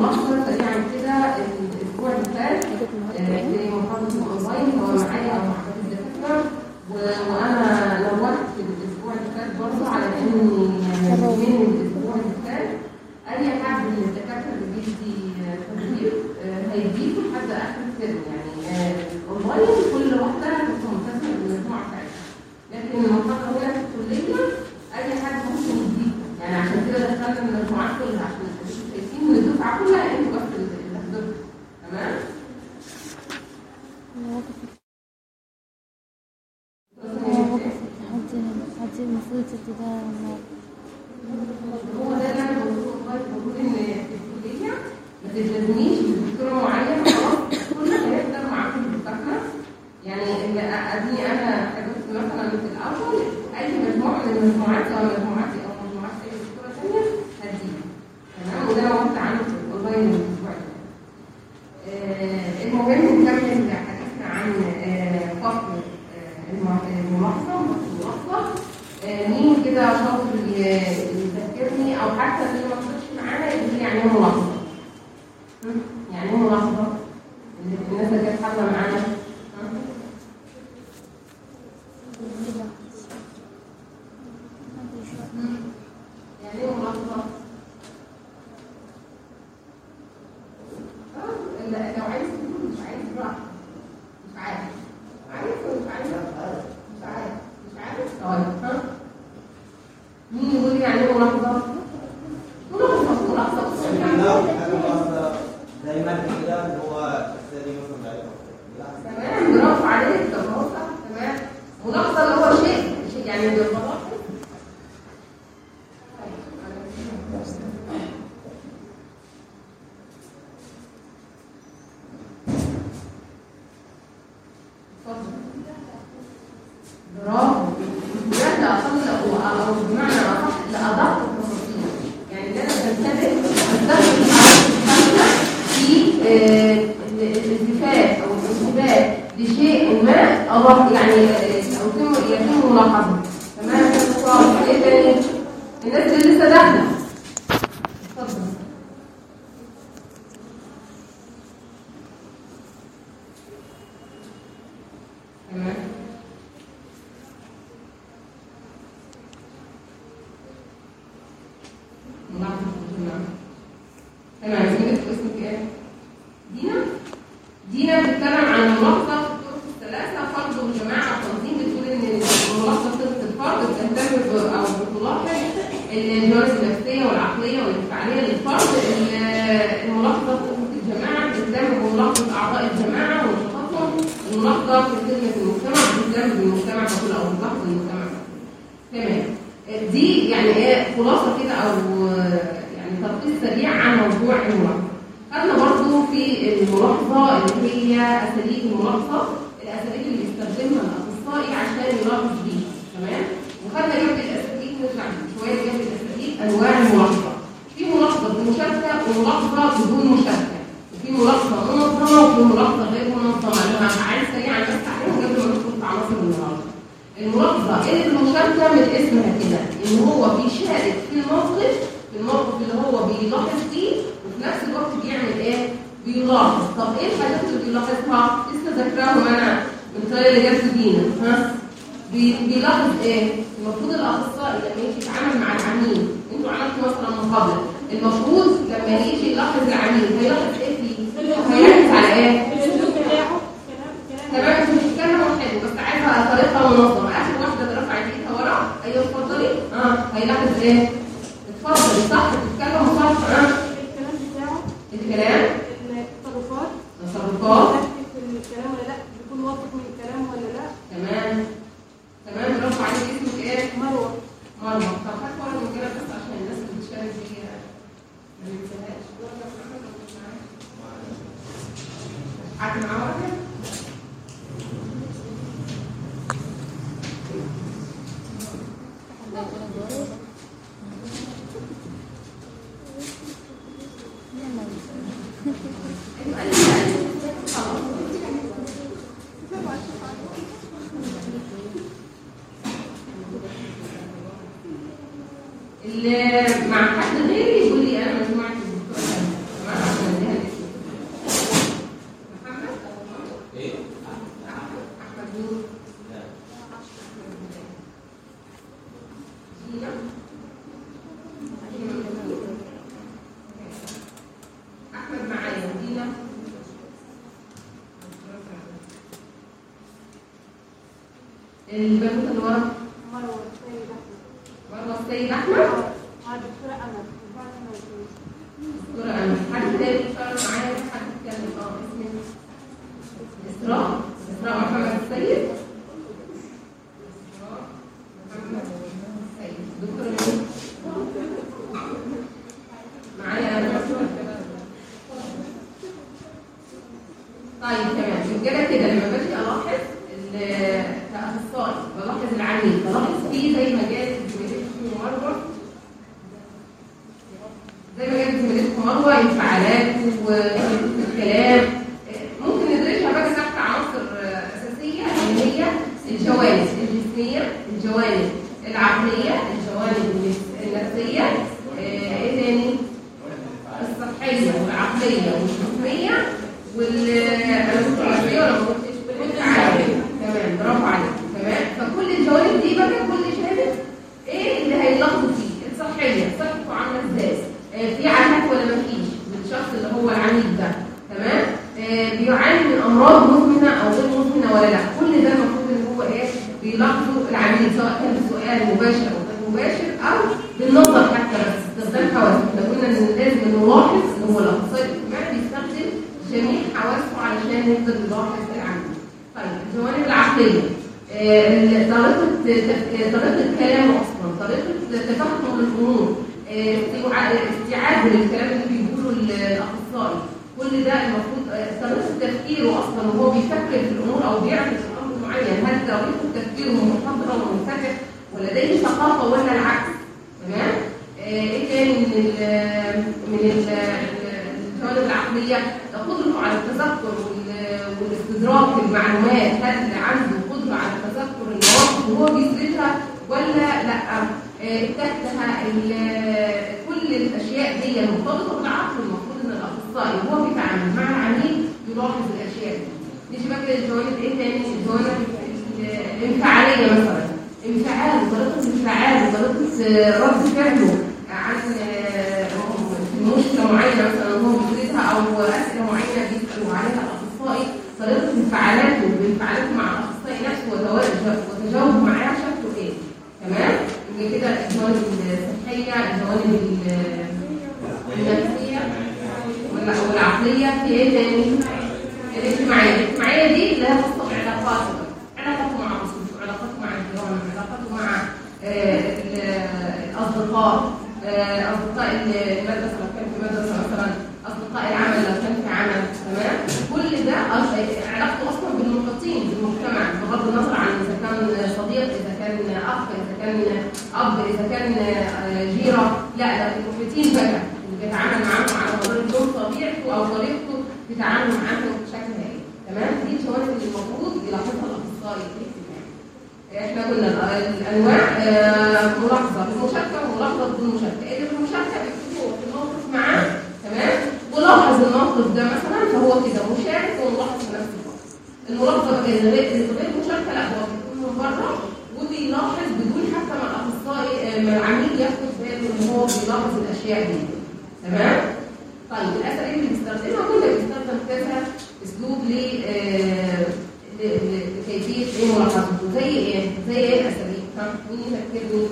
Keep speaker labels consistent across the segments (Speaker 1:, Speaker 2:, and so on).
Speaker 1: ملخص سريعا كده الاسبوع اللي فات آه، في محاضره الاونلاين سواء معايا او مع حد الدكاتره و- وانا نوهت في الاسبوع اللي فات برضه على ان من الاسبوع اللي فات اي حد من الدكاتره اللي بيدي آه، تدريب آه، هيديكوا لحد اخر الترم يعني آه، اونلاين كل واحده هتبقى ملتزمه بالمجموعه بتاعتها لكن المحاضره الاولى في الكليه اي حد ممكن يديكوا يعني عشان كده دخلنا المجموعات كلها عشان تبقوا شايفين ان الدفعه كلها انتوا بس اللي حضرتوا تمام؟
Speaker 2: حتى المفروض تبتدى
Speaker 1: هو ده اللي انا بقوله والله بقول ان في الكليه ما تلزمنيش بدكتوره معينه خلاص كلنا هيقدر معاكم الدكاتره يعني اللي اديني انا حضرت مثلا في الاول اي مجموعه من المجموعات سواء مجموعاتي او مجموعات اي دكتوره ثانيه هديها تمام وده انا وقفت عنه في الاونلاين الاسبوع اللي فات. آه، المهم نكمل حديثنا عن آه، فصل آه، الم- الملاحظه الملاحظه آه، مين كده شاطر ي- يذكرني او حتى اللي ما حضرش معانا يقول لي يعني ايه ملاحظه هم؟ يعني ايه ملاحظه اللي الناس اللي كانت حاضره معانا هم؟ يعني ايه ملاحظه آه، لا، لو عايز تقول مش عايز براحتك مش عارف عايز ولا مش عايز مش عارف مش عارف طيب ها مين يقول لي يعني ايه ملاحظه ملاحظه ملاحظه
Speaker 3: دايما كده اللي هو السري مثلا ضعيف
Speaker 1: تمام برافو عليك طب هو صح تمام ملاحظه اللي هو شيء شيء يعني بالملاحظه برافو بجد اقل او او بمعنى اصح لادق التفاصيل يعني اللي انا بنتبه بستخدم الحركه في آه، ال- الالتفات او الانتباه لشيء ما أضاف يعني آه، او يتم يتم ملاحظه تمام كده خلاص ايه تاني الناس اللي لسه داخله اتفضل تمام ملاحظة تمام تمام اسمك اسمك ايه؟ دينا؟ دينا بتتكلم عن الملاحظة في الطرق الثلاثة فرض وجماعة وتنظيم بتقول ان الملاحظة صفة الفرد بتهتم ب- او بتلاحظ الجوانب النفسية والعقلية والانفعالية للفرد ال- الملاحظة صفة الجماعة بتهتم بملاحظة أعضاء الجماعة ونشاطاتهم الملاحظة في خدمة المجتمع بتهتم بالمجتمع ككل أو بتلاحظ المجتمع ككل تمام دي يعني ايه خلاصه كده او يعني تلخيص سريع عن موضوع الملاحظه خدنا برضو في الملاحظه اللي هي اساليب الملاحظه الاساليب اللي بيستخدمها الاخصائي عشان يلاحظ بيها تمام وخدنا جنب الاساليب نرجع شويه جنب الاساليب انواع الملاحظه في ملاحظه بمشاركه وملاحظه بدون مشاركه وفي ملاحظه منظمه وفي ملاحظه غير منظمه انا عايز سريعا بس عليهم قبل ما ندخل في عناصر الملاحظه الملاحظة ايه المشاركة من اسمها كده ان هو بيشارك في الموقف في الموقف اللي هو بيلاحظ فيه وفي نفس الوقت بيعمل ايه بيلاحظ طب ايه الحاجات اللي بيلاحظها لسه ذاكراهم انا من الطريقة اللي جت دينا ها بي- بيلاحظ ايه المفروض الاخصائي لما يجي يتعامل مع العميل انتوا عملتوا مثلا مقابلة المفروض لما يجي يلاحظ العميل هيلاحظ ايه فيه هيركز على ايه تمام انت بتتكلم حلو بس عايزه طريقه منظمه اخر واحده رفعت ايدها ورا ايوه اتفضلي اه هيلاحظ ايه اتفضلي صح بتتكلم صح اه
Speaker 4: الكلام بتاعه
Speaker 1: الكلام
Speaker 4: التصرفات
Speaker 1: تصرفات
Speaker 4: مركز في الكلام ولا لا بيكون واثق من الكلام ولا لا
Speaker 1: تمام تمام برافو عليك اسمك ايه
Speaker 4: مروه
Speaker 1: مرمى طب هات ورقه من كده بس عشان الناس اللي بتشارك دي ما ننساهاش قعدت معاه ورقه ايوه ايوه خلاص اللي مع حد غيري يقول لي انا مجموعه الدكتور تمام البنوته اللي ورا
Speaker 4: مروة السيد أحمد
Speaker 1: مروه السيد احمد
Speaker 4: اه دكتورة أمل بعد ما يجوز.
Speaker 1: دكتوره امل حد تاني اشتغل معايا حد يتكلم اه اسمه اسراء اسراء محمد السيد إسراء محمد السيد دكتوره مين؟ معايا انا طيب تمام يبقى كده لما باجي الاحظ ال- كاخصائي بلاحظ العميل بلاحظ فيه زي ما جات زميلتكم مروه زي ما جات زميلتكم مروه انفعالاته والكلام ممكن ندرسها بقى تحت عناصر اساسيه اللي هي الجوانب الجسميه الجوانب العقليه الجوانب النفسيه آه، ايه تاني؟ الصحيه والعقليه والجسميه والعقليه ولا ما قلتش والعقليه تمام برافو عليك تمام فكل الجوانب دي بقى كل جانب ايه اللي هيلخبط فيه الصحيه صحته عامله ازاي آه، في عادات ولا ما فيش للشخص اللي هو العميد ده تمام آه، بيعاني من امراض مزمنه او غير مزمنه ولا لا كل ده المفروض ان هو ايه بيلاحظوا العميل سواء كان بسؤال مباشر او غير مباشر او بالنظر حتى بس استخدام حواسه احنا قلنا ان لازم نلاحظ ان هو الاخصائي الاجتماعي بيستخدم جميع حواسه علشان نقدر نلاحظ العميل طيب الجوانب العقليه آه، طريقه تف- طريقه الكلام اصلا طريقه تفهم الامور آه، استيعاب استيعاب للكلام اللي بيقوله الاخصائي كل ده المفروض آه، طريقه تفكيره اصلا وهو بيفكر في الامور او بيعرف امر معين هل طريقه تفكيره منحدره ومنفتح ولديه ثقافه ولا العكس تمام آه، ايه تاني من ال من ال- الجوانب العقليه قدرته على التذكر وال- والاستدراك المعلومات هل عنده قدره على تذكر المواقف وهو بيثبتها ولا لا آه، التكتها ال- كل الاشياء دي المرتبطه بالعقل المفروض ان الاخصائي وهو بيتعامل مع العميل يلاحظ الاشياء دي نيجي بقى للجوانب ايه تاني الجوانب ال- الانفعاليه مثلا انفعاله طريقه الانفعال وطريقه آه، رد فعله عن آه، مشكله معينه مثلا هو بيدرسها او اسئله معينه بيسالوا عليها الاخصائي طريقه انفعالاته وانفعالاته مع الاخصائي نفسه وتوا- وتجاوبه معاه شكله ايه تمام يبقى كده الجوانب الصحيه الجوانب ال- النفسيه ولا- والعقليه في ايه تاني؟ الاجتماعيه الاجتماعيه دي اللي هي خاصه بعلاقاته علاقاته مع رسوله علاقاته مع الجيران علاقاته مع آه، ال- الاصدقاء آه، اصدقاء المدرسه لو كان في مدرسه مثلا اصدقاء العمل لو كان في عمل تمام كل ده أص- علاقته اصلا بالمحيطين بالمجتمع بغض النظر عن اذا كان صديق اذا كان اخ اذا كان اب اذا كان آه، جيره لا ده المحيطين بقى اللي بيتعامل معاهم على مدار اليوم طبيعته او طريقته في تعامله معاهم بشكل هائل تمام دي الجوانب اللي المفروض يلاحظها الاخصائي في الاجتماع احنا قلنا ال- الانواع آه، ملاحظه بالمشاركه وملاحظه بدون مشاركه اللي بالمشاركه بيكتبوا في الموقف معاه تمام ولاحظ الموقف ده مثلا فهو كده مشارك وملاحظ في نفس الوقت الملاحظه بقى اللي غير اللي غير مشاركه لا هو بيكون من بره وبيلاحظ بدون حتى ما الاخصائي آه، ما العميل ياخد باله ان هو بيلاحظ الاشياء دي تمام طيب الاساليب اللي بيستخدمها كنا بيستخدم كذا اسلوب ل آه، ل- ل- لكيفيه ايه ملاحظته زي ايه؟ زي ايه الاساليب؟ ها؟ مين يذكرني؟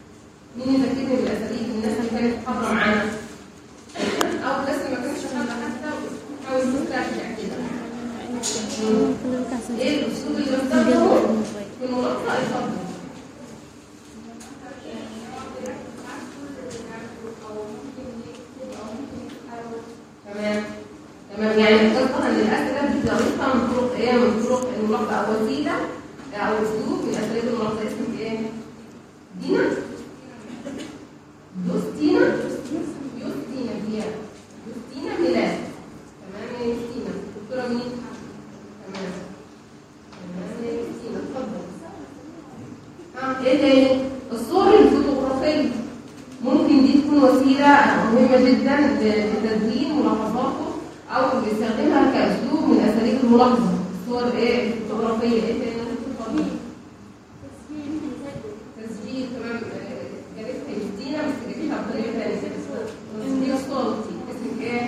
Speaker 1: مين يذكرني بالاساليب الناس اللي كانت حاضره معانا؟ او الناس اللي ما كانتش حاضره حتى حاول تسترجع كده.
Speaker 2: كله بتحصل
Speaker 1: ايه الاسلوب اللي بستخدمه في الملاحظه اتفضل. تمام تمام يعني قصدها ان الاسئله دي طريقه من طرق ايه من طرق الملاحظه او وسيله او اسلوب من اساليب الملاحظه اسمك ايه؟ دينا؟ يوستينا؟ يوستينا هي يوستينا ميلاد تمام يا يوستينا دكتوره مين؟ تمام تمام يا يوستينا اتفضل ها ايه تاني؟ الصور الفوتوغرافيه ممكن دي تكون وسيلة مهمة جدا لتدوين ملاحظاته أو بيستخدمها كأسلوب من أساليب الملاحظة الصور إيه الفوتوغرافية إيه تاني اتفضلي تسجيل تمام آه، جابتها يدينا بس جابتها بطريقة تانية تسجيل صوتي اسمك إيه؟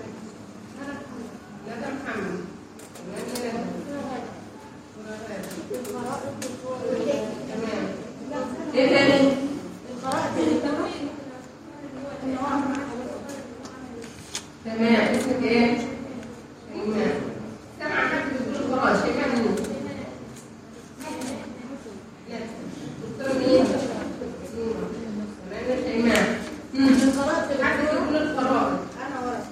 Speaker 1: ندى محمد تمام يا ندى ايه تاني؟
Speaker 4: القراءة التمام
Speaker 1: تمام اسمك ايه؟ شيماء سامع حد بيقول الفراش شيماء مين؟ دكتور مين؟ تمام شيماء مم.
Speaker 4: القراءة
Speaker 1: حد بيقول الفراش
Speaker 4: أنا ورا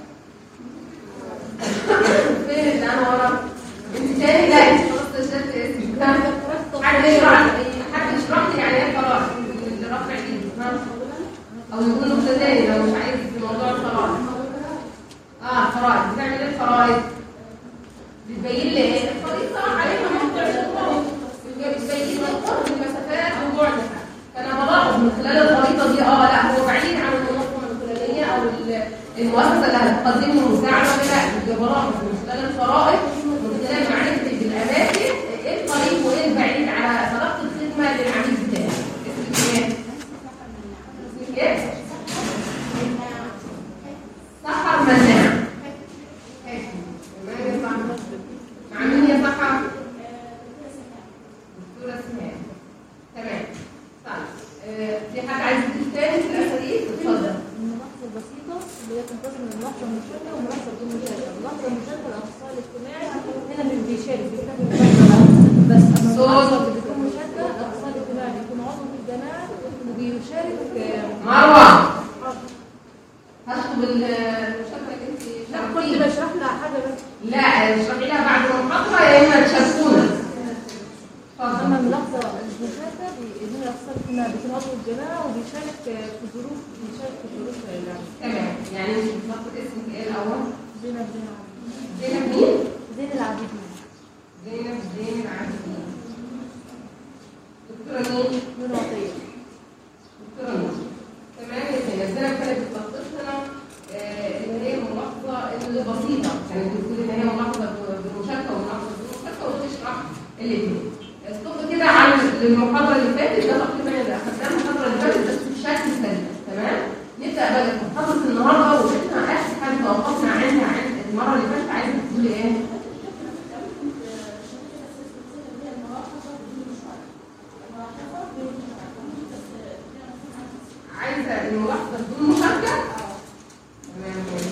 Speaker 1: فين اللي انا ورا؟ انت تاني لا انت خلاص تشتت اسمك ها؟
Speaker 4: ذكرت
Speaker 1: حد يشرح لي حد يشرح لي يعني ايه فراش اللي رافع ايده ها؟ او يقول نقطة تاني لو مش عايز موضوع الفراش اه فرائض بتعمل ايه الفرائض؟ بتبين لي ايه؟ الخريطة عليها موقع الخطوط بتبين لي قرب المسافات وبعدها فانا بلاحظ من خلال الخريطة دي اه لا هو بعيد عن المنظمة الفلانية او ال- المؤسسة اللي هتقدم له مساعدة ولا لا يبقى بلاحظ من خلال الفرائض من خلال معرفتي بالاماكن ايه القريب وايه البعيد على طريقة الخدمة للعميل بتاعي اسمك ايه؟ اسمك ايه؟ سحر مناع تمام يا سحر مع مين يا سحر؟ دكتورة سهام تمام طيب آه، في حد عايز يضيف تاني في الاساليب؟ اتفضل
Speaker 5: الملاحظة البسيطة اللي هي تنقسم من ملاحظة مشاركة وملاحظة بدون مشاركة، الملاحظة المشاركة الأخصائي الاجتماعي هنا مش بيشارك بيكمل الملاحظة بس أما
Speaker 1: صوت.
Speaker 5: الملاحظة اللي بتكون مشاركة الأخصائي الاجتماعي بيكون عضو في الجماعة وبيشارك آه،
Speaker 1: مروة هشطب المشاركة اللي انت
Speaker 4: لا كنت
Speaker 1: شاركتيها.
Speaker 4: بشرح لها حاجة بس
Speaker 1: لا اشرحي لها بعد المحاضرة يا اما تشاركونا
Speaker 5: أما
Speaker 1: اتفضل
Speaker 5: الملاحظة المشاركة بي- هنا الأخصائي الاجتماعي بيكون عضو في الجماعة وبيشارك آه، في ظروف بيشارك في ظروف العمل
Speaker 1: تمام يعني انت بتفكر اسمك ايه الاول؟
Speaker 5: زينب زين العابدين
Speaker 1: زينب مين؟
Speaker 5: زين العابدين
Speaker 1: زينب زين العابدين دكتورة مين؟
Speaker 5: نور عطية
Speaker 1: دكتورة نور تمام يا سيدي زينب كانت بتلخص لنا آه، ان هي ملاحظة اللي بسيطة كانت بتقول ان هي ملاحظة بالمشاركة وملاحظة بالمشاركة وبتشرح الاثنين الطب كده عن المحاضرة اللي فاتت ده تقريبا اللي اخدناه المحاضرة اللي فاتت بس بشكل سريع تمام نبدأ بقى في محاضرة النهاردة وشفنا آخر حاجة توقفنا عنها عن المرة اللي فاتت عايزة تقولي ايه؟ عايزة الملاحظة بدون مشاركة؟ تمام ماشي.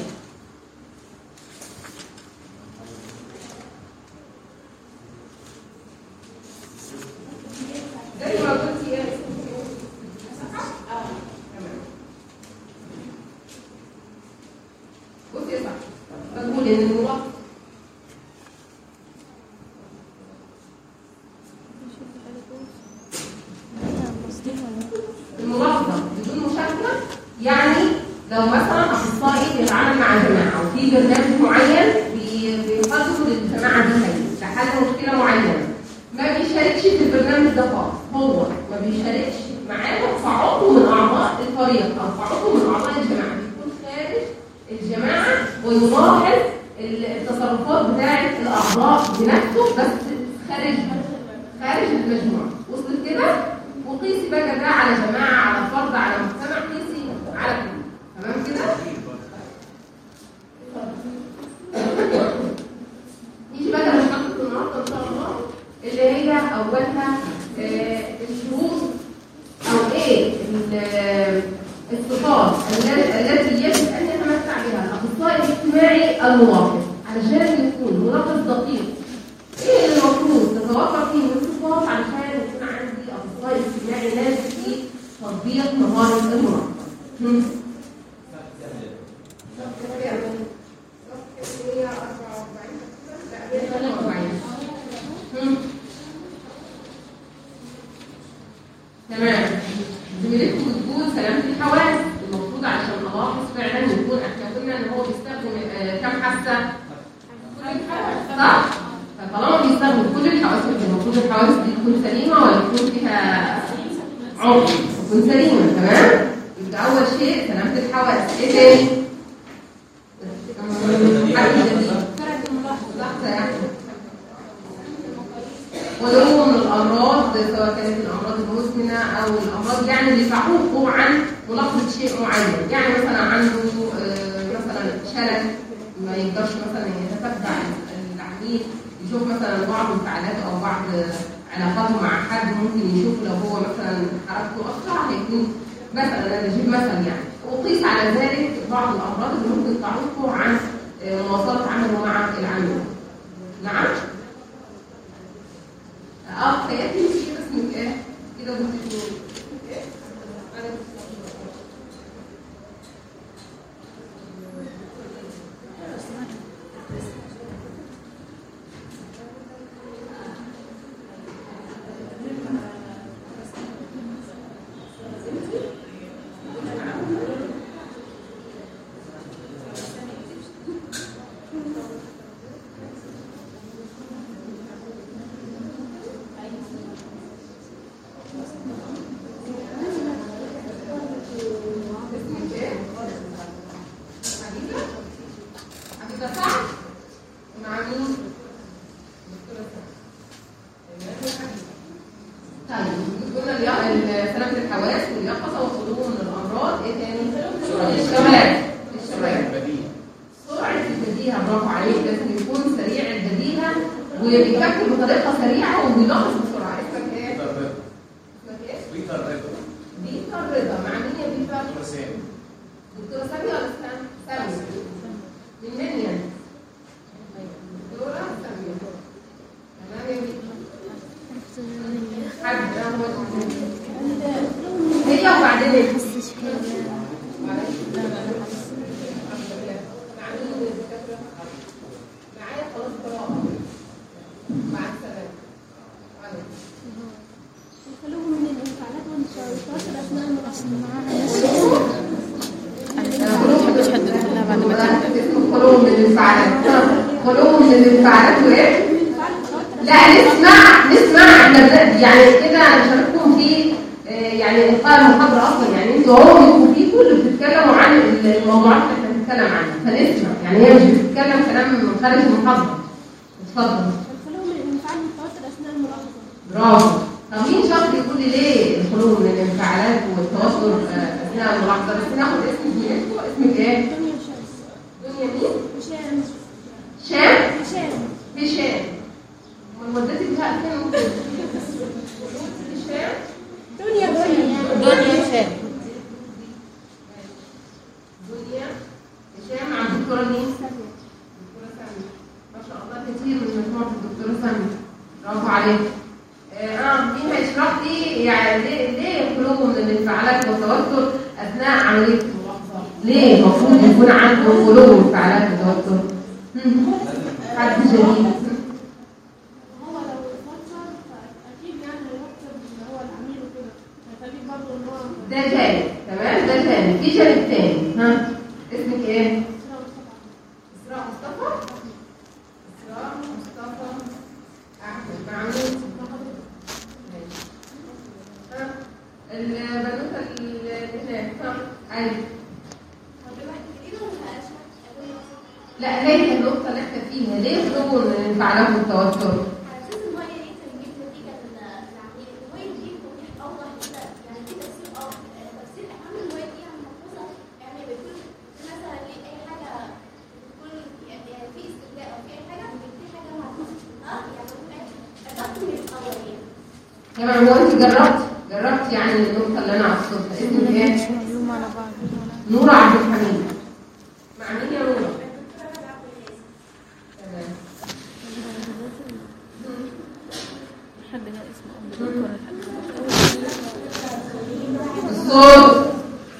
Speaker 1: زي ما قلت يا اه تمام بصي يا صاحبي بقول ان الملاحظة الملاحظة بدون مشاركة يعني لو مثلا أخصائي بيتعامل مع جماعة وفي برنامج معين بي- بيقدمه للجماعة دي هي لحل مشكلة معينة ما بيشاركش في البرنامج ده خالص هو ما بيشاركش معانا كعضو من أعضاء الفريق أو كعضو من أعضاء الجماعة بيكون خارج الجماعة ويلاحظ التصرفات بتاعة الأعضاء بنفسه بس خارج خارج المجموعة وصلت كده وقيسي بقى ده على جماعة على فرد على مجتمع قيسي على كل تمام كده نيجي بقى لمحطة النهارده إن شاء الله اللي هي أولها آه، الشروط أو إيه ال- الصفات الل- التي يجب أن يتمتع بها الأخصائي الاجتماعي الملاحظ علشان يكون ملاحظ دقيق ايه اللي المفروض تتوفر فيه من صفات علشان يكون عندي اخصائي اجتماعي ناجح في تطبيق مهاره المراقبه؟ هم؟ هم؟ تمام زميلتكم بتقول سلامة الحواس المفروض عشان الاحظ فعلا يكون احنا قلنا ان هو بيستخدم آه، كم حاسه؟ صح؟ فطالما بيستخدم كل الحواس المفروض الحواس دي تكون سليمه ولا يكون فيها عمق تكون سليمه تمام؟ يبقى اول شيء سلامة الحواس ايه تاني؟ حد جديد لحظه يا احمد ولو من الامراض سواء كانت الامراض المزمنه او الامراض يعني اللي تعوقه عن ملاحظه شيء معين يعني مثلا عنده آه، مثلا شلل ما يقدرش مثلا يتتبع العميل يشوف مثلا بعض انفعالاته او بعض علاقاته مع حد ممكن يشوف لو هو مثلا حركته اسرع هيكون مثلا انا بجيب مثل يعني وقيس على ذلك بعض الامراض اللي ممكن تعوقه عن آه، مواصله عمله مع العميل نعم اه خياتي مش كده اسمك ايه كده قلت اتنين ايه أنا اسمك ايه؟ حبيبة؟ حبيبة سعد؟ مع مين؟ دكتورة سعد. طيب قلنا اليا- ال- سلامة الحواس واليقظة والخلو من الأمراض، إيه تاني؟ الشباب الشباب سرعة البديهة برافو عليك لازم يكون سريع البديهة وبيفكر بطريقة سريعة وبيلاحظ بسرعة اسمك ايه؟ اسمك ايه؟ بيتر رضا مع مين يا بيتر؟ دكتورة سامية ولا سامية؟ سامية من منيا دكتورة سامية تمام يا بيتر حد هو هي وبعدين إيه؟
Speaker 2: حسش فيها
Speaker 1: معايا خلاص قراءة مع السلامة عليكم.
Speaker 4: الخلو من الانفعالات والتوتر اثناء المراهقه
Speaker 2: معاها ناس انا ما بحبش حد يدخل لها بعد ما تبدا
Speaker 1: اسمه خلو من الانفعالات خلو من الانفعالات وايه؟ لا نسمع نسمع احنا بن- يعني كده انا شارككم في آه، يعني القاء المحاضره اصلا يعني انتوا هو بيبقوا فيكم اللي بتتكلموا عن الموضوعات اللي احنا بنتكلم عنها فنسمع يعني هي مش بتتكلم كلام خارج المحاضره اتفضل
Speaker 4: الخلو من الانفعال والتوتر اثناء المراهقه
Speaker 1: برافو طب مين شاطر يقول لي ليه الخلو من الانفعالات والتوتر آه، اثناء الملاحظه بس ناخد اسم زميلتكم اسمك ايه؟
Speaker 4: دنيا شمس
Speaker 1: دنيا مين؟
Speaker 4: هشام
Speaker 1: شام
Speaker 4: هشام
Speaker 1: هشام امال وديتك بقى فين هشام
Speaker 4: دنيا دنيا
Speaker 5: دنيا شام
Speaker 1: دنيا هشام مع الدكتوره مين؟ الدكتوره ساميه ما شاء الله كتير من مجموعه الدكتوره ساميه برافو عليك اه آه، مين هيشرح لي يعني ليه ليه الخلو من الانفعالات والتوتر اثناء عمليه الملاحظه؟ ليه المفروض يكون عنده خلو من انفعالات وتوتر؟ هم، حد جديد
Speaker 4: هو لو اتوتر فاكيد يعني هيوتر اللي هو العميل وكده فاكيد برضه ان هو
Speaker 1: ده جانب تمام ده جانب في جانب تاني ها اسمك ايه؟ اسراء مصطفى اسراء مصطفى احمد مع مين؟ ماشي. ها البنوته اللي هناك ها ايوه لا ليه النقطة اللي احنا فيها؟ ليه خلو من الانفعالات والتوتر؟ تمام هو انت جربت جربت يعني النقطة اللي انا اقصدها اسمك ايه؟
Speaker 2: مش معلومة على بعض ولا
Speaker 1: نورة عبد الحميد مع مين يا نورة؟ تمام
Speaker 2: حد قال اسمه أم دكتور الحد
Speaker 1: الصوت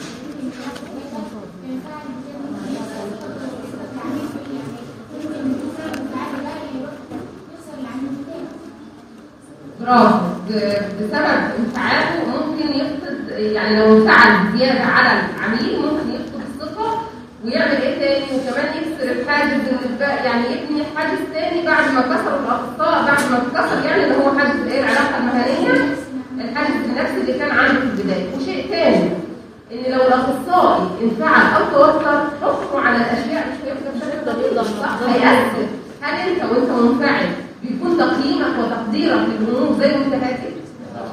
Speaker 1: برافو ب- بسبب انفعاله ممكن يفقد يعني لو انفعل زياده على العميل ممكن يفقد الثقه ويعمل ايه تاني وكمان يكسر الحاجز اللي بقى- يعني يبني حاجز تاني بعد ما كسر الاخطاء بعد ما اتكسر يعني اللي هو حاجز ايه العلاقه المهنيه الحاجز النفسي اللي كان عنده في البدايه وشيء تاني ان لو الاخصائي انفعل او توتر حكمه على الاشياء مش هيفضل بشكل دقيق صح هيأثر هل انت وانت منفعل بيكون تقييمك وتقديرك للامور زي وانت هادئ؟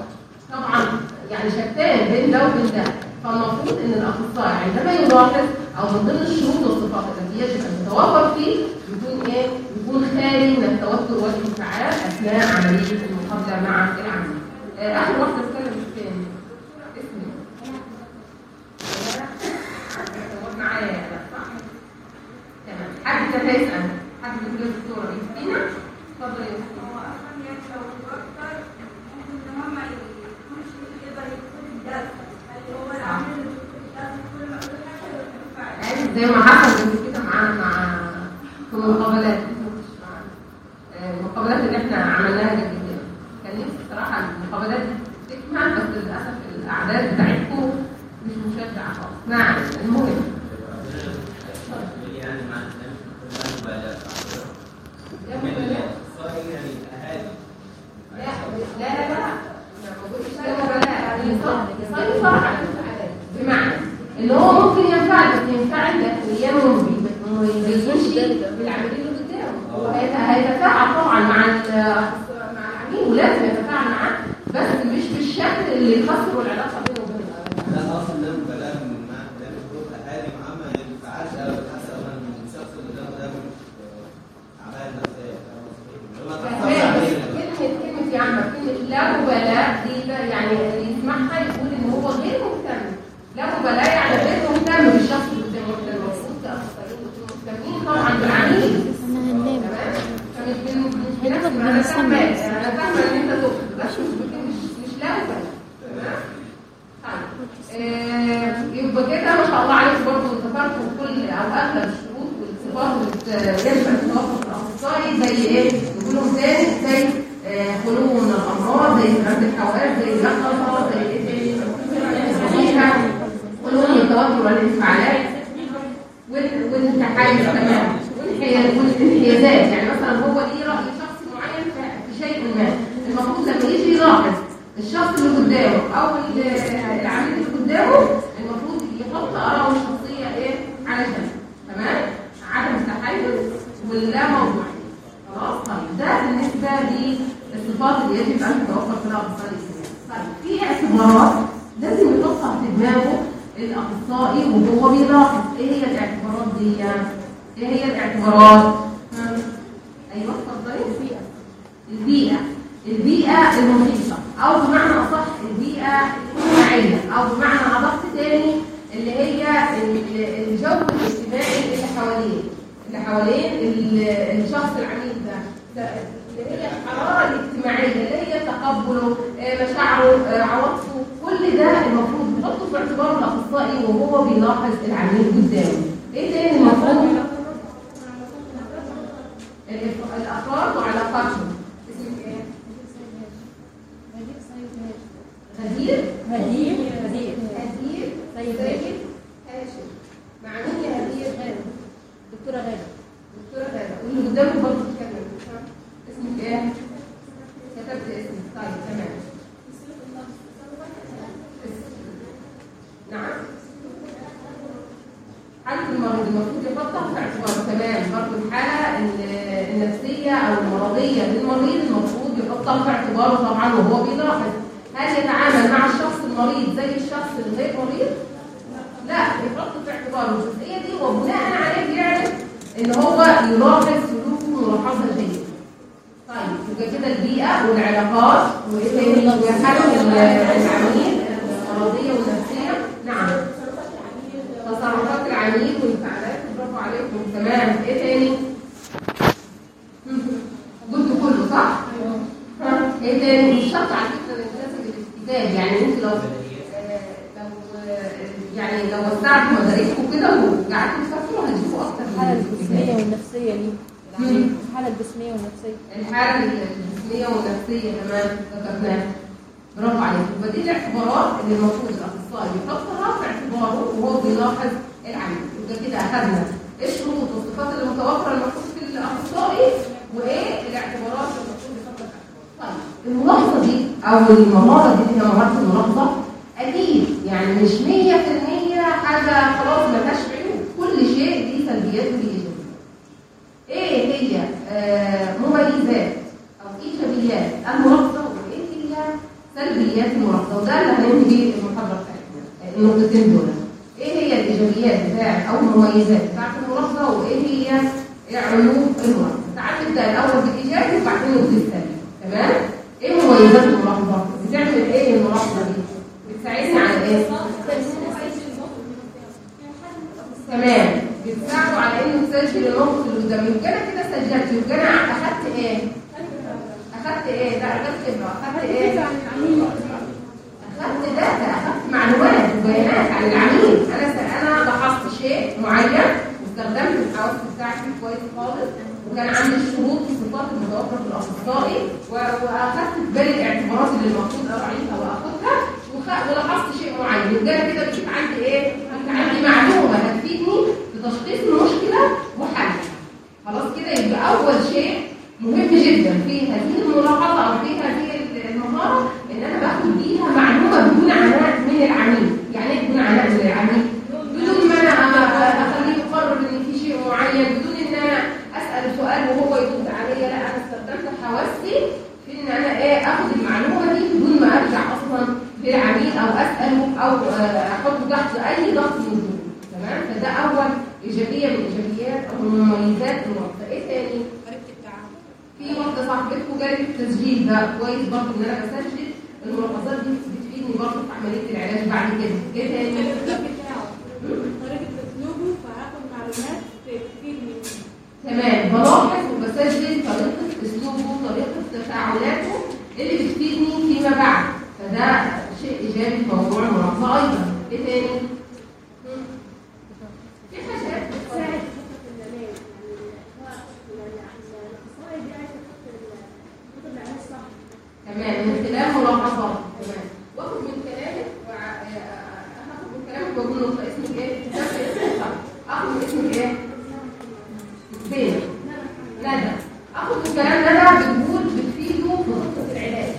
Speaker 1: طبعا يعني شتان بين ده وبين ده فالمفروض ان الاخصائي عندما يلاحظ او من ضمن الشروط والصفات التي يجب ان تتوفر فيه يكون ايه؟ يكون خالي من التوتر والانفعال اثناء عمليه المقابله مع العميل. آه، اخر واحده اتكلم الثاني اسمي هو معايا لا صح؟ تمام حد كان هيسال حد بيقول لي الدكتوره يفتينا اتفضل يا دكتور. عارف زي ما حصل قبل كده معانا مع في المقابلات آه، المقابلات اللي احنا عملناها قبل كده كان نفسي الصراحه المقابلات دي تكمل بس للاسف الاعداد بتاعتكم مش مشجعه خالص نعم المهم
Speaker 3: يعني مع الناس كلها مبالغة.
Speaker 1: يا
Speaker 3: من
Speaker 1: مبالاة.
Speaker 3: الصغير يعني الأهالي.
Speaker 1: لا لا لا لا ما بقولش لا مبالاة يسيطر على الانفعالات بمعنى ان هو ممكن ينفعل بس ينفعل داخليا وما يبينش بالعمليه اللي قدامه هو هيت- هيتفاعل طبعا مع ال- مع العميل ولازم يتفاعل معاه بس مش بالشكل اللي يخسر العلاقه بينه وبين الآخر.
Speaker 3: لا أصل ده مبالغة من ما ده المفروض أهالي معاه ما ينفعش أبدا حتى لو كان الشخص اللي قدامه ده مش تعبان نفسيا لما تحصل عليه
Speaker 1: كلمة كلمة يا عم كلمة لا مبالاة دي ده يعني اللي يسمعها يقول إن هو غير مهتم لا مبالاة يعني غير مهتم بالشخص اللي قدامه إحنا المفروض كأخصائيين نكون مهتمين طبعا بالعميل
Speaker 2: انا هننام
Speaker 1: تمام فمش بن- مش
Speaker 2: هنبقى
Speaker 1: بنفس أنا
Speaker 2: بنستنى.
Speaker 1: فاهمة أنا فاهمة إن أنت تقصد بس مش بك- مش مش لا مبالاة تمام طيب آه، يبقى كده ما شاء الله عليكم برضه ذكرتوا كل او اغلب الشروط والصفات اللي بت- يجب ان تتوفر في الاخصائي زي ايه؟ نقولهم تاني زي آه، خلو من الامراض زي سلامه الحواس زي اليقظه زي ايه تاني؟ صحيحه خلو من التوتر والانفعالات وال- والتحيز كمان والانحياز- والانحيازات يعني مثلا هو ليه راي شخص معين في- في شيء ما المفروض لما يجي يلاحظ الشخص اللي قدامه او ال- العميل اللي قدامه المفروض يحط اراءه الشخصيه ايه على جنب تمام عدم التحيز واللا موضوعيه خلاص طيب ده بالنسبه للصفات اللي يجب ان تتوفر في الاخصائي الاجتماعي طيب في اعتبارات لازم يحطها في دماغه الاخصائي وهو بيلاحظ ايه هي الاعتبارات دي ايه هي الاعتبارات ها؟ ايوه اتفضلي البيئه البيئه المحيطه او بمعنى اصح البيئه الاجتماعيه او بمعنى ادق تاني اللي هي ال- الجو الاجتماعي اللي حواليه اللي حوالين ال- الشخص العميل ده ده اللي هي الحراره الاجتماعيه اللي هي تقبله آه، مشاعره آه، عواطفه كل ده المفروض يحطه في اعتبار الاخصائي وهو بيلاحظ العميل قدامه ايه تاني المفروض الإف- الافراد وعلاقاتهم اسمك ايه غدير
Speaker 5: هدير هدير
Speaker 1: هدير
Speaker 5: سيد
Speaker 1: سيد هاشم مع مين يا هدير
Speaker 5: دكتورة غادة
Speaker 1: دكتوره غاده واللي قدامك برضه بتتكلم اسمك ايه كتبت اسمك طيب تمام نعم حالة المريض المفروض يحطها في اعتباره تمام برضه الحالة ال- النفسية أو المرضية للمريض المفروض يحطها في اعتباره طبعا وهو بيلاحظ هل يتعامل مع الشخص المريض زي الشخص الغير مريض؟ لا يحط في اعتباره الجزئية دي وبناء عليه بيعرف إن هو يلاحظ سلوكه ملاحظة جيدة. طيب يبقى كده البيئة والعلاقات وإيه تاني؟ وحالة العميل المرضية والنفسية نعم تصرفات العميل والانفعالات برافو عليكم تمام ايه تاني؟ مم. قلت كله صح؟ ها، ايه تاني؟ مش شرط على فكره لازم الاستجابه يعني انت لو آه، لو آه، يعني لو وسعتوا مدارسكم كده وقعدتوا تفكروا هتشوفوا اكتر من
Speaker 5: الحالة الجسمية
Speaker 1: الاستجابه
Speaker 5: والنفسية ليه
Speaker 1: مم.
Speaker 5: الحالة الجسمية والنفسية
Speaker 1: الحاله الجسميه والنفسيه كمان ذكرناها برافو عليكم يبقى دي الاعتبارات اللي المفروض الاخصائي يحطها في اعتباره وهو بيلاحظ العميل يبقى كده اخذنا الشروط والصفات اللي متوفره المفروض في الاخصائي وايه الاعتبارات اللي المفروض يحطها في اعتباره. طيب الملاحظه دي او المهاره دي اللي هي مهاره الملاحظه اكيد يعني مش 100% حاجه خلاص ما فيهاش عيوب كل شيء ليه سلبيات وليه ايجابيات ايه هي آه، مميزات او ايجابيات الملاحظه وايه هي سلبيات الملاحظه وده اللي هننهي بيه المحاضره بتاعتنا النقطتين دول ايه هي الايجابيات بتاعت او المميزات بتاعت الملاحظه وايه هي عيوب الملاحظه تعال نبدا الاول بالايجابي وبعدين نبدا السلبي تمام ايه مميزات الملاحظه بتعمل ايه الملاحظه دي بتساعدني على ايه تمام بتساعده على انه تسجل النقط اللي قدامي يبقى انا كده سجلت يبقى انا اخدت ايه اخدت ايه لا غير خبره اخدت ايه اخدت داتا اخدت معلومات وبيانات عن العميل انا س- انا لاحظت شيء معين واستخدمت الحواس بتاعتي كويس خالص وكان عندي الشروط والصفات المتوفره في الاخصائي و- واخدت في بالي الاعتبارات اللي المفروض اراعيها واخدها وخ- ولاحظت شيء معين يبقى انا كده بقيت عندي ايه؟ بقيت عندي معلومه هتفيدني في تشخيص المشكله وحلها خلاص كده يبقى اول شيء مهم جدا في هذه الملاحظه او في هذه المهاره ان انا باخد بيها معلومه بدون عناء من العميل يعني ايه بدون عناء من العميل بدون ما انا اخليه يقرر ان في شيء معين بدون ان انا اسال سؤال وهو يرد عليا لا انا استخدمت حواسي في ان انا ايه اخد المعلومه دي بدون ما ارجع اصلا للعميل او اساله او آه، احطه تحت اي ضغط من دول تمام فده اول ايجابيه من ايجابيات او من مميزات المنطقه ايه تاني في واحده صاحبتكم جالت التسجيل ده كويس برضه ان انا بسجل الملاحظات دي بتفيدني برضه في عمليه العلاج بعد كده ايه تاني
Speaker 4: طريقة اسلوبه فهاخد معلومات تفيدني
Speaker 1: تمام بلاحظ وبسجل طريقه اسلوبه طريقه تفاعلاته اللي بتفيدني فيما بعد فده شيء ايجابي في موضوع الملاحظه ايضا ايه تاني مم. في حاجات بتساعد
Speaker 4: في العلاج يعني الاخصائي دي عايزه تحط الخطط العلاج صح
Speaker 1: تمام من خلال ملاحظات تمام واخد من كلامك وع- آه، هاخد من كلامك واقول له اسمك ايه؟ نفس اسمك صح اخد من اسمك ايه؟ فين؟ ندى اخد من كلام ندى بتقول بتفيده في خطه العلاج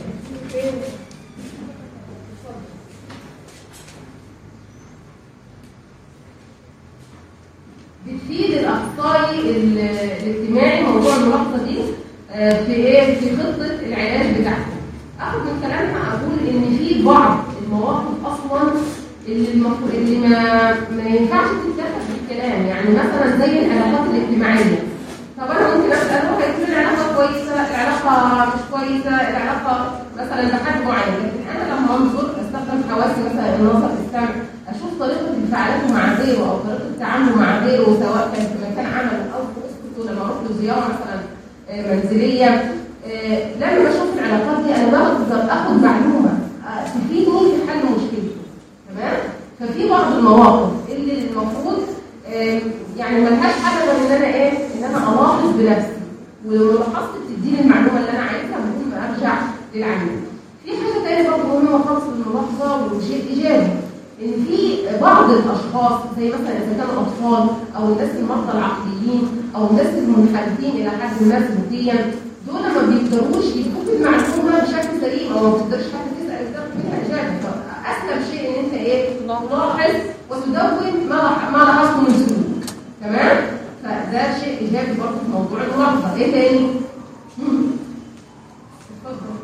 Speaker 1: بتفيد الاخصائي ال- الاجتماعي موضوع الملاحظه دي آه، في ايه في خطه العلاج بتاعته اخد من كلامها اقول ان في بعض المواقف اصلا اللي المفروض اللي ما ما ينفعش تتاخد بالكلام يعني مثلا زي العلاقات الاجتماعيه طب انا ممكن اسال هو هيكون العلاقه كويسه العلاقه مش كويسه العلاقه مثلا بحد معين لكن انا لما انظر استخدم حواسي مثلا النظر السمع اشوف طريقه انفعالاته مع غيره او طريقه تعامله مع غيره سواء كان في مكان عمل او في اسرته لما اروح له زياره مثلا آه، منزليه آه، لما بشوف العلاقات دي انا بقدر اخد معلومه آه، تفيدني في حل مشكلتي تمام ففي بعض المواقف اللي المفروض آه، يعني ملهاش حل غير ان انا ايه ان انا الاحظ بنفسي ولو لاحظت بتديني المعلومه اللي انا عايزها بدون ما ارجع للعميل في حاجه تانية برضه مهمه خالص في الملاحظه وشيء ايجابي ان في بعض الاشخاص زي مثلا اذا كانوا اطفال او الناس المرضى العقليين او الناس المنحرفين الى حد ما سلوكيا دول ما بيقدروش يدوك المعلومه بشكل سليم او ما بتقدرش حتى تسال تاخد منها اجابه فاسلم شيء ان انت ايه تلاحظ وتدون ما لاح- ما لاحظته من سلوك تمام فده شيء ايجابي برضه في موضوع الملاحظه ايه تاني؟ مم. اتفضل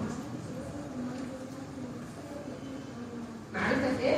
Speaker 1: معرفه ايه؟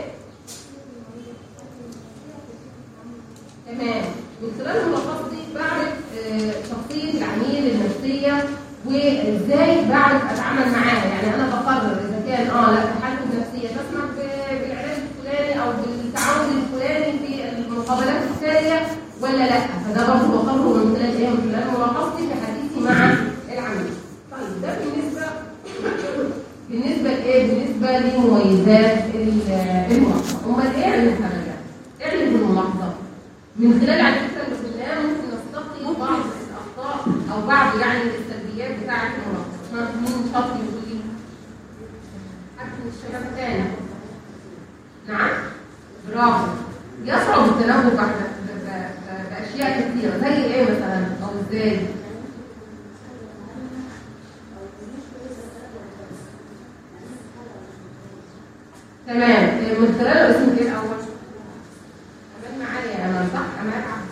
Speaker 1: تمام من خلال الملخص دي بعرف آه، شخصيه العميل النفسيه وازاي بعرف اتعامل معاه يعني انا بقرر اذا كان اه لا حالته النفسيه تسمح ب- بالعلاج الفلاني او بالتعامل الفلاني في المقابلات التاليه ولا لا فده برضه بقرره من خلال ايه من خلال ملاحظتي في حديثي مع العميل طيب ده بالنسبه بالنسبه لايه بالنسبه لمميزات ال- الملاحظه امال ايه عيوبها بقى؟ ايه عيوب الملاحظه من خلال على فكره اللي قلناه ممكن نستقي بعض الاخطاء او بعض يعني السلبيات بتاعه الملاحظه مين شاطر يقول لي حد من الشباب تاني نعم برافو يصعب التنبؤ بعد ب- ب- باشياء كثيره زي ايه مثلا او ازاي تمام من خلال اسمك ايه الاول امان معايا يا امان صح امان عبد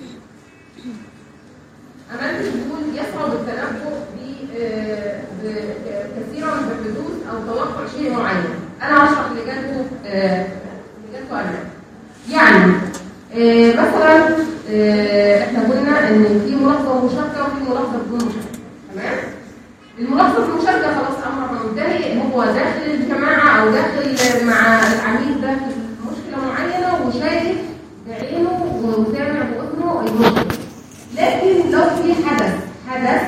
Speaker 1: امان بتقول يصعب التنبؤ ب- آه، ب- كثيرا بحدوث او توقع شيء معين انا هشرح اللي جاته آه، اللي جاته انا يعني آه، مثلا آه، احنا قلنا ان في ملاحظه مشاركه وفي ملاحظه بدون مشاركه تمام الملاحظه المشاركه خلاص امر منتهي هو داخل الجماعه او داخل مع العميل ده في مشكله معينه وشايف بعينه وسامع باذنه المشكله لكن لو في حدث حدث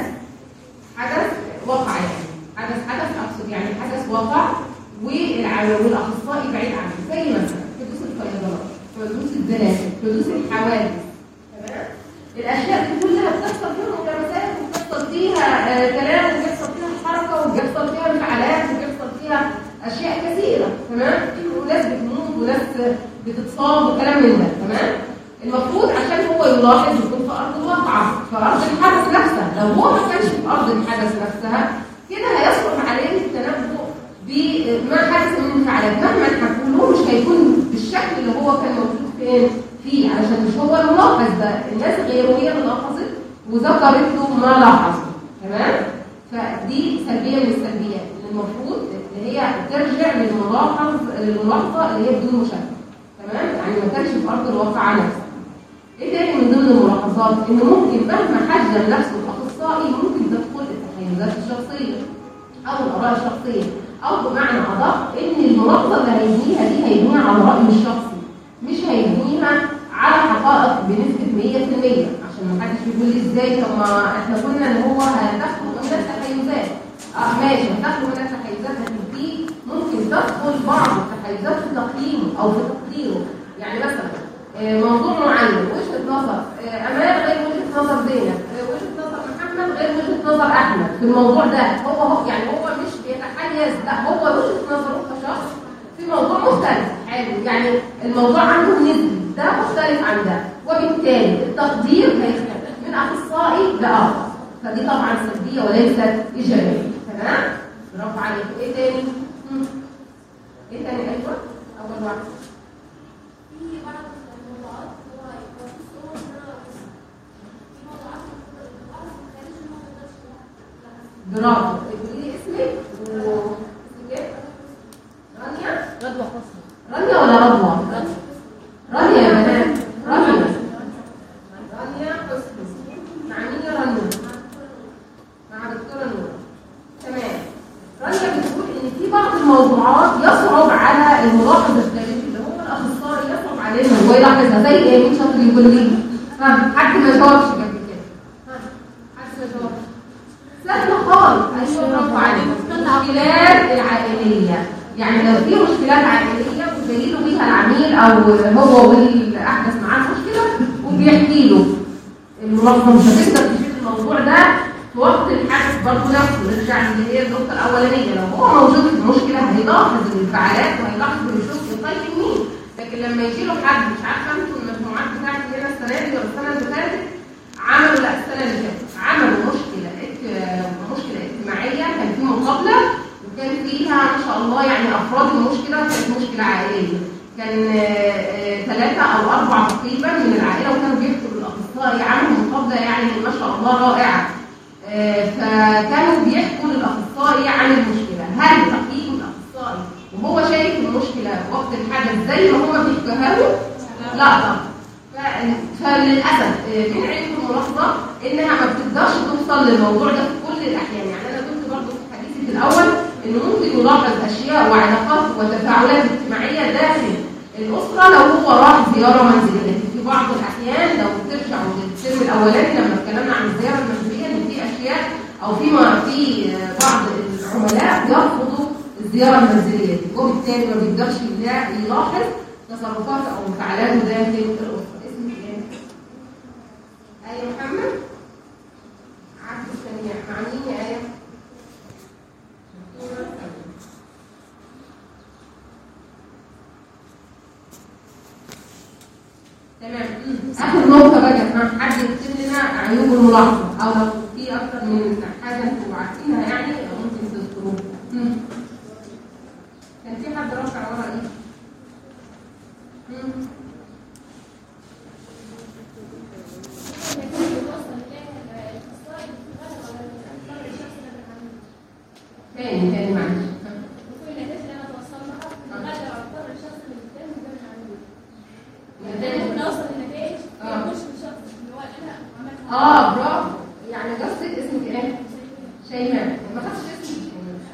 Speaker 1: حدث وقع يعني حدث حدث اقصد يعني حدث وقع والع- والاخصائي بعيد عنه زي مثلا حدوث الفيضانات حدوث الزلازل حدوث الحوادث تمام الاشياء دي كلها بتحصل فيها ملامسات وبتحصل فيها آه، كلام وبيحصل فيها حركه وبيحصل فيها انفعالات وبيحصل فيها اشياء كثيره تمام وناس بتموت وناس بتتصاب وكلام من ده تمام المفروض عشان هو يلاحظ يكون في ارض الواقعه في ارض الحدث نفسها لو هو ما كانش في ارض الحدث نفسها كده هيصعب عليه التنبؤ بما حدث من انفعالات مهما حكوا مش هيكون بالشكل اللي هو كان موجود فين فيه علشان مش هو الملاحظ ده الناس غيره هي اللي لاحظت وذكرت له ما لاحظه تمام فدي سلبيه من السلبيات اللي المفروض ان هي ترجع للملاحظ للملاحظه اللي هي بدون مشاركه تمام يعني ما كانش في ارض الواقع نفسها ايه تاني من ضمن الملاحظات ان ممكن مهما حجم نفسه الاخصائي ممكن تدخل التحيزات الشخصيه او الاراء الشخصيه او بمعنى ادق ان الملاحظه اللي هيبنيها دي هيبنيها على رايه الشخصي مش هيبنيها على حقائق بنسبه 100% عشان ما حدش يقول لي ازاي طب ما احنا قلنا ان هو هتخلق من التحيزات اه ماشي هتخلق من التحيزات لكن في ممكن تدخل بعض التحيزات في تقييمه او في تقديره يعني مثلا آه، موضوع معين وجهه نظر آه، امال غير وجهه نظر زينب آه، وجهه نظر محمد غير وجهه نظر احمد في الموضوع ده هو هو يعني هو مش بيتحيز لا هو وجهه نظره كشخص في موضوع مختلف حلو يعني الموضوع عنده نسبي ده مختلف عن ده وبالتالي التقدير هيختلف من اخصائي لاخر فدي طبعا سلبيه وليست ايجابيه تمام برافو عليك ايه تاني مم. ايه تاني ايوه اول واحد
Speaker 4: في بعض الموضوعات هو يبقى في صور منها في موضوعات المفروض الواحد ما كانش ما تقدرش
Speaker 1: برافو قولي لي اسمك و اسمك ايه؟ رانيا
Speaker 2: غدوة حسني
Speaker 1: رانيا ولا رضوى؟ رانيا يا بنات رانيا رانيا حسني مع مين يا رانيا؟ مع دكتورة نور تمام رانيا بتقول ان في بعض الموضوعات يصعب على الملاحظ الخارجي اللي هو الاخصائي يصعب عليه ان هو يلاحظها زي ايه؟ مين شاطر يقول لي؟ ها حد ما جاوبش قبل كده ها حد ما جاوبش سهل خالص ايوه برافو عليك المشكلات العائليه يعني لو في مشكلات عائليه وجاي له بيها العميل او هو واللي احدث معاه المشكله وبيحكي له المنظمه مش هتقدر تشيل الموضوع ده في وقت الحدث برضه نفسه نرجع اللي هي النقطه الاولانيه لو هو موجود في المشكله هيلاحظ الانفعالات وهيلاحظ ويشوف يقيم مين لكن لما يجي له حد مش عارفه انتوا المجموعات بتاعتي هنا السنه دي ولا السنه اللي فاتت عملوا لا السنه اللي فاتت عملوا مشكله اك- مشكله اجتماعيه كان في مقابله وكان فيها ما شاء الله يعني افراد المشكله كانت مشكله عائليه كان ثلاثه او اربعه تقريبا من العائله وكانوا بيحكوا للاخصائي عملوا مقابله يعني ما شاء الله رائعه آه، فكانوا بيحكوا للاخصائي عن المشكله هل تقييم الاخصائي وهو شايف المشكله وقت الحدث زي ما هو بيحكيها له لا طبعا ف- فللاسف آه، من عيب الملاحظه انها ما بتقدرش توصل للموضوع ده في كل الاحيان يعني انا قلت برضه في حديثي في الاول انه ممكن يلاحظ اشياء وعلاقات وتفاعلات اجتماعيه داخل الاسره لو هو راح زياره منزليه لكن في بعض الاحيان لو ترجعوا للترم الاولاني لما اتكلمنا عن الزياره المنزليه ان في اشياء او في ما في آه، بعض العملاء بيرفضوا الزياره المنزليه دي وبالتالي ما بيقدرش يلا- يلاحظ تصرفات او انفعالاته داخل الاسره اسمك ايه؟ آية محمد عبد السميع مع مين يا آية؟ تمام اخر نقطه بقى ها، حد يكتب لنا عيوب الملاحظه او لو في اكتر من حاجه انتوا عارفينها يعني ممكن تذكروها مم. كان في حد رافع ورا ايه؟ مم. تاني تاني معلش
Speaker 4: ممكن
Speaker 1: اه برافو يعني قصدك اسمك ايه؟ شيماء ما خدتش اسمك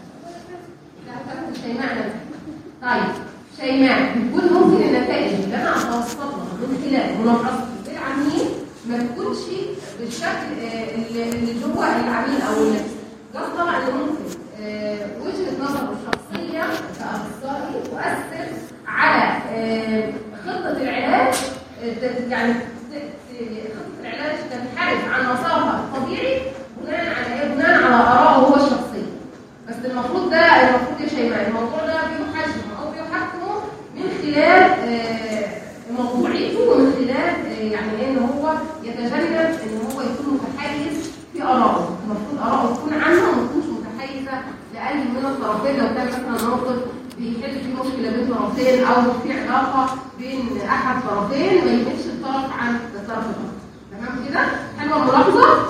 Speaker 1: لا خدت شيماء أنا. طيب شيماء بتكون ممكن النتائج اللي انا اتوصلها من خلال مناقصتي بالعميل ما تكونش بالشكل آه، اللي اللي هو العميل او اللي قصدها ان ممكن آه، وجهه نظره الشخصيه كاخصائي تؤثر على آه، خطه العلاج آه، ت- يعني ت- ت- خطه العلاج تنحرف عن مسارها الطبيعي بناء على ايه؟ بناء على ارائه هو الشخصيه. بس المفروض ده المفروض يا شيماء الموضوع ده بيحجم او بيحكمه من خلال آه، موضوعيته ومن خلال آه، يعني ايه ان هو يتجنب ان هو يكون متحيز في ارائه، المفروض ارائه تكون عامه وما تكونش متحيزه لاي من الطرفين لو كان مثلا موقف بيحل فيه مشكله بين طرفين او في علاقه بين احد طرفين ما يميلش الطرف عن الطرف الاخر. تمام كده؟ حلوه الملاحظه؟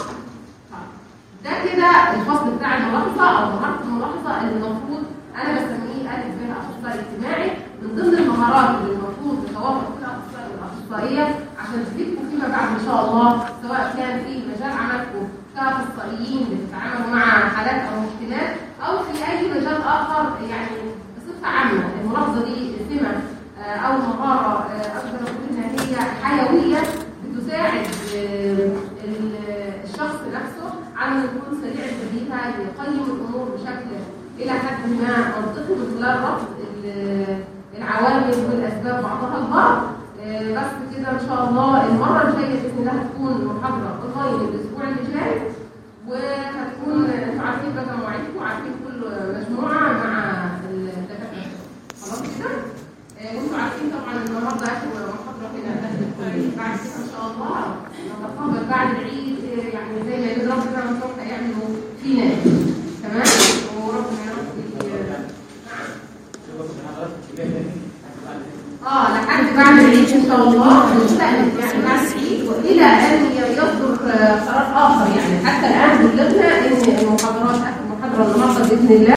Speaker 1: ده كده الفصل بتاع الملاحظه او مهاره الملاحظه اللي المفروض انا بسميه الف ب اخصائي اجتماعي من ضمن المهارات اللي المفروض تتوفر في الاخصائي والاخصائيه عشان تفيدكم فيما بعد ان شاء الله سواء كان في مجال عملكم كاخصائيين بتتعاملوا مع حالات او مشكلات او في اي مجال اخر يعني بصفه عامه الملاحظه دي سمه آه، او مهاره آه، اقدر اقول انها هي حيويه بتساعد آه، ال- الشخص نفسه على انه يكون سريع البديهه يقيم الامور بشكل الى حد ما منطقي من خلال ربط ال- العوامل والاسباب بعضها البعض آه، بس كده ان شاء الله المره الجايه باذن الله هتكون محاضره اونلاين الاسبوع اللي جاي وهتكون انتوا عارفين بقى مواعيدكم عارفين كل مجموعه مع الدكاتره خلاص كده آه، وانتوا عارفين طبعا النهارده اخر محاضره هنا اخر الكليه بعد كده ان شاء الله نتقابل بعد العيد آه، يعني زي ما يقول ربنا مفتوح هيعملوا فينا تمام وربنا يا رب ي- اه لحد بعد العيد ان شاء الله نستأنف يعني بعد العيد والى ان يصدر آه، قرار اخر يعني حتى الان بلغنا ان المحاضرات اخر محاضره النهارده باذن الله